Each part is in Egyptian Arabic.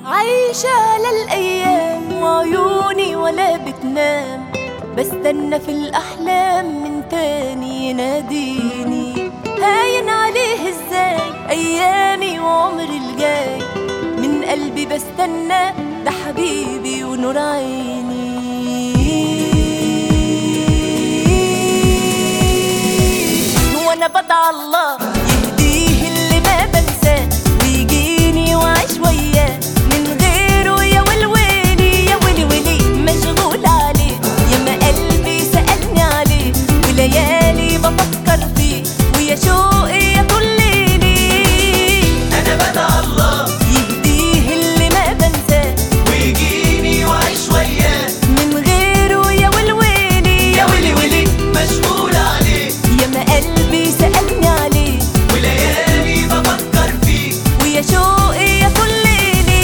عايشة للأيام وعيوني ولا بتنام بستنى في الأحلام من تاني يناديني هاين عليه ازاي أيامي وعمري الجاي من قلبي بستنى ده حبيبي ونور عيني وانا بدعى الله يهديه اللي ما بنساه ويجيني واعيش وياه من غيره يا ولويلي يا ولي ولي مشغول عليه يا ما قلبي سألني عليه وليالي بفكر فيه ويا شوقي يا طول ليلي انا بدعى الله يهديه اللي ما بنساه ويجيني واعيش وياه من غيره يا ولويلي يا ويلي ويلي مشغول عليه يا ما قلبي سألني عليه وليالي بفكر فيه ويا شوقي يا طول ليلي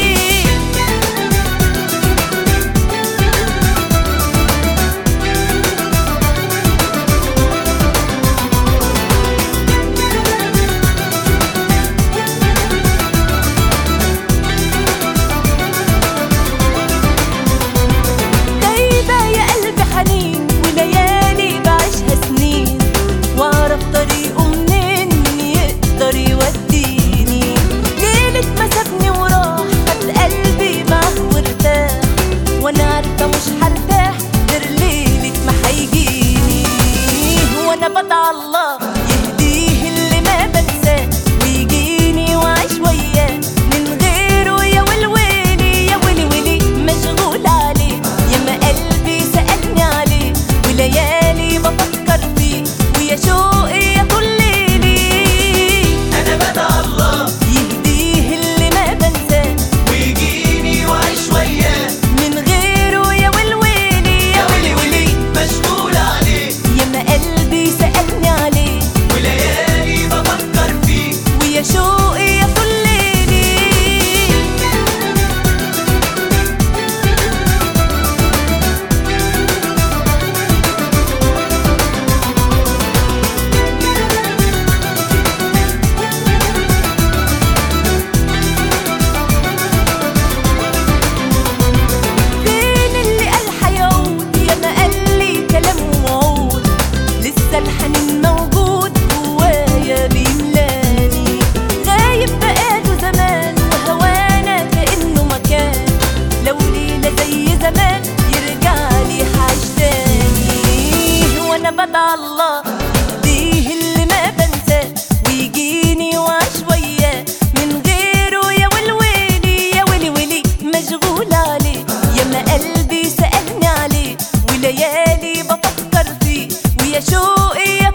دايبة يا قلبي حنين وليالي بعيشها سنين واعرف طريقه منين من يقدر يوديني ليلة ما سابني وراح خد قلبي معاه وارتاح وانا عارفة مش هرتاح غير ليلة ما هيجيني وانا بدعى الله يهديه اللي ما بنساه ويجيني واعيش وياه من غيره يا ولويلي يا ولي ولي مشغول عليه يا ما قلبي سألني عليه وليالي بفكر فيه ويا شوقي يا طول ليلي انا بدعى الله يهديه اللي ما بنساه ويجيني واعيش وياه من غيره يا ولويلي يا ويلي ويلي مشغول عليه يا ما قلبي سألني عليه وليالي بفكر فيه ويا شوقي يا طول ليلي فين اللي قال حيعود يا ما قال لي كلام ووعود لسه الحنين موجود جوايا بيملاني غايب بقاله زمان وهوانا كأنه مكان لو ليلة زي زمان يرجع لي حعيش تاني وانا بدعى الله يهديه اللي ما بنساه ويجيني واعيش وياه من غيره يا ولويلي يا ولي ولي مشغول عليه يا ما قلبي سألني عليه وليالي بفكر فيه ويا شوقي يا